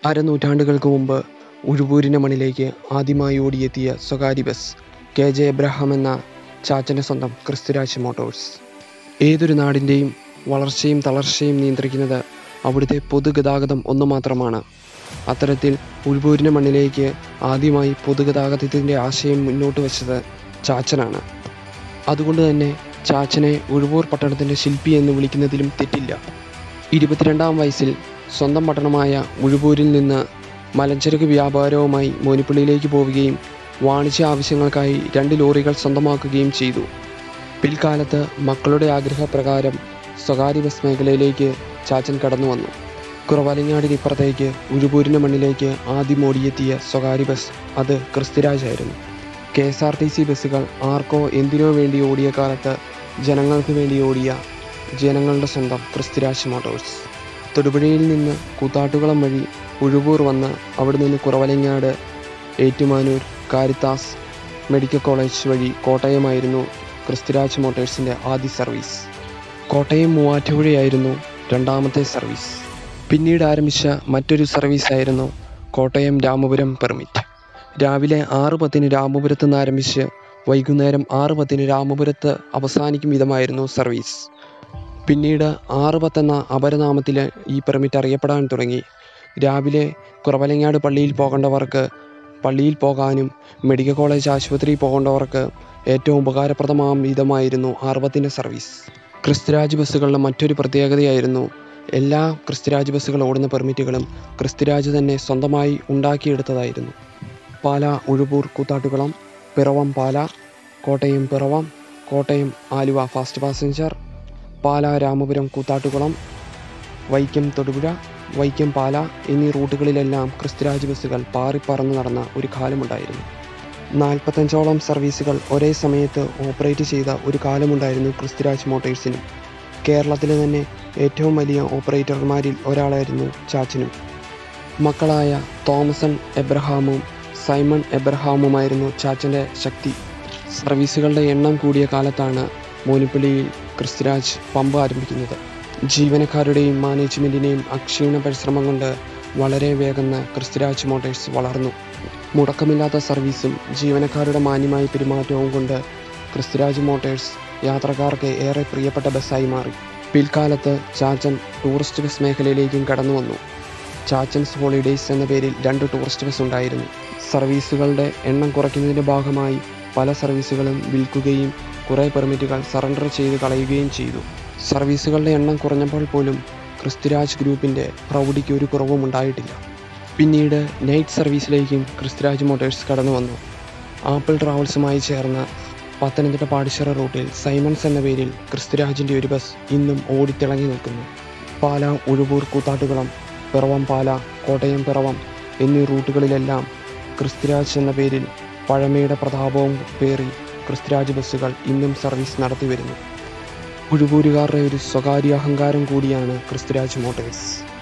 അരനൂറ്റാണ്ടുകൾക്ക് മുമ്പ് ഉഴുവൂരിൻ്റെ മണ്ണിലേക്ക് ആദ്യമായി ഓടിയെത്തിയ സ്വകാര്യ ബസ് കെ ജെ എബ്രഹാം എന്ന ചാച്ചൻ്റെ സ്വന്തം ക്രിസ്തുരാജ് മോട്ടോഴ്സ് ഏതൊരു നാടിൻ്റെയും വളർച്ചയും തളർച്ചയും നിയന്ത്രിക്കുന്നത് അവിടുത്തെ പൊതുഗതാഗതം ഒന്ന് മാത്രമാണ് അത്തരത്തിൽ ഉഴുവൂരിൻ്റെ മണ്ണിലേക്ക് ആദ്യമായി പൊതുഗതാഗതത്തിൻ്റെ ആശയം മുന്നോട്ട് വെച്ചത് ചാച്ചനാണ് അതുകൊണ്ട് തന്നെ ചാച്ചനെ ഉഴുവൂർ പട്ടണത്തിൻ്റെ ശില്പി എന്ന് വിളിക്കുന്നതിലും തെറ്റില്ല ഇരുപത്തിരണ്ടാം വയസ്സിൽ സ്വന്തം പട്ടണമായ ഉഴുവൂരിൽ നിന്ന് മലഞ്ചരക്ക് വ്യാപാരവുമായി മോനിപ്പള്ളിയിലേക്ക് പോവുകയും വാണിജ്യ ആവശ്യങ്ങൾക്കായി രണ്ട് ലോറികൾ സ്വന്തമാക്കുകയും ചെയ്തു പിൽക്കാലത്ത് മക്കളുടെ ആഗ്രഹപ്രകാരം സ്വകാര്യ ബസ് മേഖലയിലേക്ക് ചാച്ചൻ കടന്നു വന്നു കുറവലങ്ങാടിനിപ്പുറത്തേക്ക് ഉഴുപൂരിൻ്റെ മണ്ണിലേക്ക് ആദ്യം ഓടിയെത്തിയ സ്വകാര്യ ബസ് അത് ക്രിസ്തുരാജായിരുന്നു K S R T C ബസ്സുകൾ ആർക്കോ എന്തിനോ വേണ്ടി ഓടിയ കാലത്ത് ജനങ്ങൾക്ക് വേണ്ടി ഓടിയ ജനങ്ങളുടെ സ്വന്തം ക്രിസ്തുരാജ് മോട്ടോഴ്സ് തൊടുപുഴയിൽ നിന്ന് കൂത്താട്ടുകുളം വഴി ഉഴുവൂർ വന്ന് അവിടെ നിന്ന് കുറവലങ്ങാട് ഏറ്റുമാനൂർ കാരിത്താസ് മെഡിക്കൽ കോളേജ് വഴി കോട്ടയമായിരുന്നു ക്രിസ്തുരാജ് മോട്ടോഴ്സിൻ്റെ ആദ്യ സർവീസ് കോട്ടയം മൂവാറ്റുപുഴയായിരുന്നു രണ്ടാമത്തെ സർവീസ് പിന്നീട് ആരംഭിച്ച മറ്റൊരു സർവീസായിരുന്നു കോട്ടയം രാമപുരം പെർമിറ്റ് രാവിലെ ആറ് പത്തിന് രാമപുരത്ത് നിന്ന് ആരംഭിച്ച് വൈകുന്നേരം ആറ് പത്തിന് രാമപുരത്ത് അവസാനിക്കും വിധമായിരുന്നു സർവീസ് പിന്നീട് ആറ് പത്തെന്ന അപരനാമത്തിൽ ഈ പെർമിറ്റ് അറിയപ്പെടാൻ തുടങ്ങി രാവിലെ കുറവലങ്ങാട് പള്ളിയിൽ പോകേണ്ടവർക്ക് പള്ളിയിൽ പോകാനും മെഡിക്കൽ കോളേജ് ആശുപത്രിയിൽ പോകേണ്ടവർക്ക് ഏറ്റവും ഉപകാരപ്രദമാം വിധമായിരുന്നു ആറുപത്തിൻ്റെ സർവീസ് ക്രിസ്തുരാജ് ബസ്സുകളുടെ മറ്റൊരു പ്രത്യേകതയായിരുന്നു എല്ലാ ക്രിസ്തുരാജ് ബസ്സുകൾ ഓടുന്ന പെർമിറ്റുകളും ക്രിസ്തുരാജ് തന്നെ സ്വന്തമായി ഉണ്ടാക്കിയെടുത്തതായിരുന്നു പാല ഉഴുപൂർ കൂത്താട്ടുകുളം പിറവം പാല കോട്ടയം പിറവം കോട്ടയം ആലുവ ഫാസ്റ്റ് പാസഞ്ചർ പാല രാമപുരം കൂത്താട്ടുകുളം വൈക്കം തൊടുപുഴ വൈക്കം പാല എന്നീ റൂട്ടുകളിലെല്ലാം ക്രിസ്തുരാജ് ബസ്സുകൾ പാറിപ്പറന്ന് നടന്ന ഒരു കാലമുണ്ടായിരുന്നു നാൽപ്പത്തഞ്ചോളം സർവീസുകൾ ഒരേ സമയത്ത് ഓപ്പറേറ്റ് ചെയ്ത ഒരു കാലമുണ്ടായിരുന്നു ക്രിസ്തുരാജ് മോട്ടോഴ്സിനും കേരളത്തിലെ തന്നെ ഏറ്റവും വലിയ ഓപ്പറേറ്റർമാരിൽ ഒരാളായിരുന്നു ചാച്ചനും മക്കളായ തോമസൺ എബ്രഹാമും സൈമൺ എബ്രഹാമുമായിരുന്നു ചാച്ചൻ്റെ ശക്തി സർവീസുകളുടെ എണ്ണം കൂടിയ കാലത്താണ് മോനിപ്പള്ളിയിൽ ക്രിസ്തുരാജ് പമ്പ് ആരംഭിക്കുന്നത് ജീവനക്കാരുടെയും മാനേജ്മെൻറ്റിനെയും അക്ഷീണ പരിശ്രമം കൊണ്ട് വളരെ വേഗം ക്രിസ്തുരാജ് മോട്ടോഴ്സ് വളർന്നു മുടക്കമില്ലാത്ത സർവീസും ജീവനക്കാരുടെ മാന്യമായ പെരുമാറ്റവും കൊണ്ട് ക്രിസ്തുരാജ് മോട്ടോഴ്സ് യാത്രക്കാർക്ക് ഏറെ പ്രിയപ്പെട്ട ബസ്സായി മാറി പിൽക്കാലത്ത് ചാച്ചൻ ടൂറിസ്റ്റ് ബസ് മേഖലയിലേക്കും കടന്നു വന്നു ചാച്ചൻസ് ഹോളിഡേയ്സ് എന്ന പേരിൽ രണ്ട് ടൂറിസ്റ്റ് ബസ് ഉണ്ടായിരുന്നു സർവീസുകളുടെ എണ്ണം കുറയ്ക്കുന്നതിൻ്റെ ഭാഗമായി പല സർവീസുകളും വിൽക്കുകയും കുറേ പെർമിറ്റുകൾ സറണ്ടർ ചെയ്ത് കളയുകയും ചെയ്തു സർവീസുകളുടെ എണ്ണം കുറഞ്ഞപ്പോൾ പോലും ക്രിസ്തുരാജ് ഗ്രൂപ്പിൻ്റെ പ്രൗഢിക്ക് ഒരു കുറവും ഉണ്ടായിട്ടില്ല പിന്നീട് നൈറ്റ് സർവീസിലേക്കും ക്രിസ്തുരാജ് മോട്ടോഴ്സ് കടന്നു വന്നു ആപ്പിൾ ട്രാവൽസുമായി ചേർന്ന് പത്തനംതിട്ട പാടിച്ചിറ റൂട്ടിൽ സൈമൺസ് എന്ന പേരിൽ ക്രിസ്തുരാജിൻ്റെ ഒരു ബസ് ഇന്നും ഓടിത്തിളങ്ങി നിൽക്കുന്നു പാല ഉഴുവൂർ കൂത്താട്ടുകുളം പിറവം പാല കോട്ടയം പിറവം എന്നീ റൂട്ടുകളിലെല്ലാം ക്രിസ്തുരാജ് എന്ന പേരിൽ പഴമയുടെ പ്രതാപവും പേറി ക്രിസ്തുരാജ് ബസ്സുകൾ ഇന്നും സർവീസ് നടത്തി വരുന്നു ഉഴുവൂരുകാരുടെ ഒരു സ്വകാര്യ അഹങ്കാരം കൂടിയാണ് ക്രിസ്തുരാജ് മോട്ടോഴ്സ്